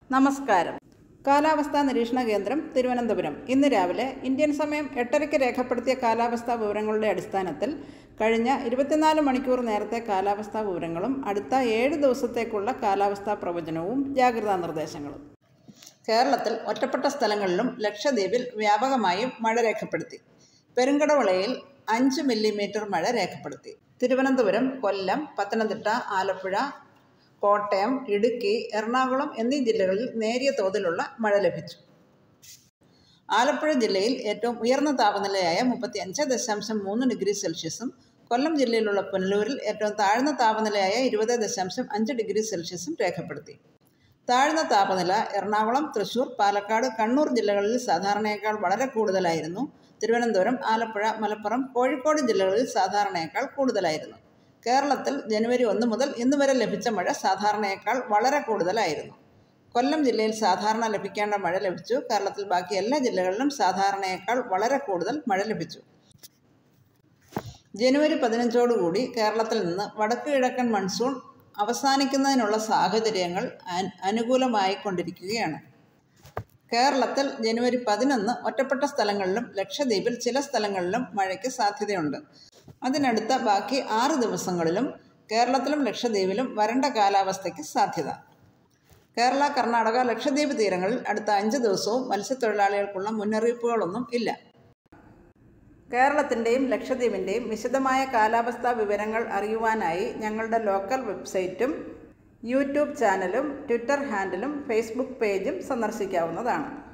നമസ്കാരം കാലാവസ്ഥാ നിരീക്ഷണ കേന്ദ്രം തിരുവനന്തപുരം ഇന്ന് രാവിലെ ഇന്ത്യൻ സമയം എട്ടരയ്ക്ക് രേഖപ്പെടുത്തിയ കാലാവസ്ഥാ വിവരങ്ങളുടെ അടിസ്ഥാനത്തിൽ കഴിഞ്ഞ ഇരുപത്തിനാല് മണിക്കൂർ നേരത്തെ കാലാവസ്ഥാ വിവരങ്ങളും അടുത്ത ഏഴ് ദിവസത്തേക്കുള്ള കാലാവസ്ഥാ പ്രവചനവും ജാഗ്രതാ നിർദ്ദേശങ്ങളും കേരളത്തിൽ ഒറ്റപ്പെട്ട സ്ഥലങ്ങളിലും ലക്ഷദ്വീപിൽ വ്യാപകമായും മഴ രേഖപ്പെടുത്തി പെരുങ്കടവിളയിൽ അഞ്ച് മില്ലിമീറ്റർ മഴ രേഖപ്പെടുത്തി തിരുവനന്തപുരം കൊല്ലം പത്തനംതിട്ട ആലപ്പുഴ കോട്ടയം ഇടുക്കി എറണാകുളം എന്നീ ജില്ലകളിൽ നേരിയ തോതിലുള്ള മഴ ലഭിച്ചു ആലപ്പുഴ ജില്ലയിൽ ഏറ്റവും ഉയർന്ന താപനിലയായ മുപ്പത്തി അഞ്ച് ദശാംശം മൂന്ന് ഡിഗ്രി സെൽഷ്യസും കൊല്ലം ജില്ലയിലുള്ള പുനലൂരിൽ ഏറ്റവും താഴ്ന്ന താപനിലയായ ഇരുപത് ദശാംശം അഞ്ച് ഡിഗ്രി സെൽഷ്യസും രേഖപ്പെടുത്തി താഴ്ന്ന താപനില എറണാകുളം തൃശൂർ പാലക്കാട് കണ്ണൂർ ജില്ലകളിൽ സാധാരണയേക്കാൾ വളരെ കൂടുതലായിരുന്നു തിരുവനന്തപുരം ആലപ്പുഴ മലപ്പുറം കോഴിക്കോട് ജില്ലകളിൽ സാധാരണയേക്കാൾ കൂടുതലായിരുന്നു കേരളത്തിൽ ജനുവരി ഒന്ന് മുതൽ ഇന്ന് വരെ ലഭിച്ച മഴ സാധാരണയേക്കാൾ വളരെ കൂടുതലായിരുന്നു കൊല്ലം ജില്ലയിൽ സാധാരണ ലഭിക്കേണ്ട മഴ ലഭിച്ചു കേരളത്തിൽ ബാക്കി എല്ലാ ജില്ലകളിലും സാധാരണയേക്കാൾ വളരെ കൂടുതൽ മഴ ലഭിച്ചു ജനുവരി പതിനഞ്ചോടുകൂടി കേരളത്തിൽ നിന്ന് വടക്ക് കിഴക്കൻ മൺസൂൺ അവസാനിക്കുന്നതിനുള്ള സാഹചര്യങ്ങൾ അൻ- അനുകൂലമായിക്കൊണ്ടിരിക്കുകയാണ് കേരളത്തിൽ ജനുവരി പതിനൊന്ന് ഒറ്റപ്പെട്ട സ്ഥലങ്ങളിലും ലക്ഷദ്വീപിൽ ചില സ്ഥലങ്ങളിലും മഴയ്ക്ക് സാധ്യതയുണ്ട് അതിനടുത്ത ബാക്കി ആറ് ദിവസങ്ങളിലും കേരളത്തിലും ലക്ഷദ്വീപിലും വരണ്ട കാലാവസ്ഥയ്ക്ക് സാധ്യത കേരള കർണാടക ലക്ഷദ്വീപ് തീരങ്ങളിൽ അടുത്ത അഞ്ച് ദിവസവും മത്സ്യത്തൊഴിലാളികൾക്കുള്ള മുന്നറിയിപ്പുകളൊന്നും ഇല്ല കേരളത്തിൻ്റെയും ലക്ഷദ്വീപിൻ്റെയും വിശദമായ കാലാവസ്ഥാ വിവരങ്ങൾ അറിയുവാനായി ഞങ്ങളുടെ ലോക്കൽ വെബ്സൈറ്റും യൂട്യൂബ് ചാനലും ട്വിറ്റർ ഹാൻഡിലും ഫേസ്ബുക്ക് പേജും സന്ദർശിക്കാവുന്നതാണ്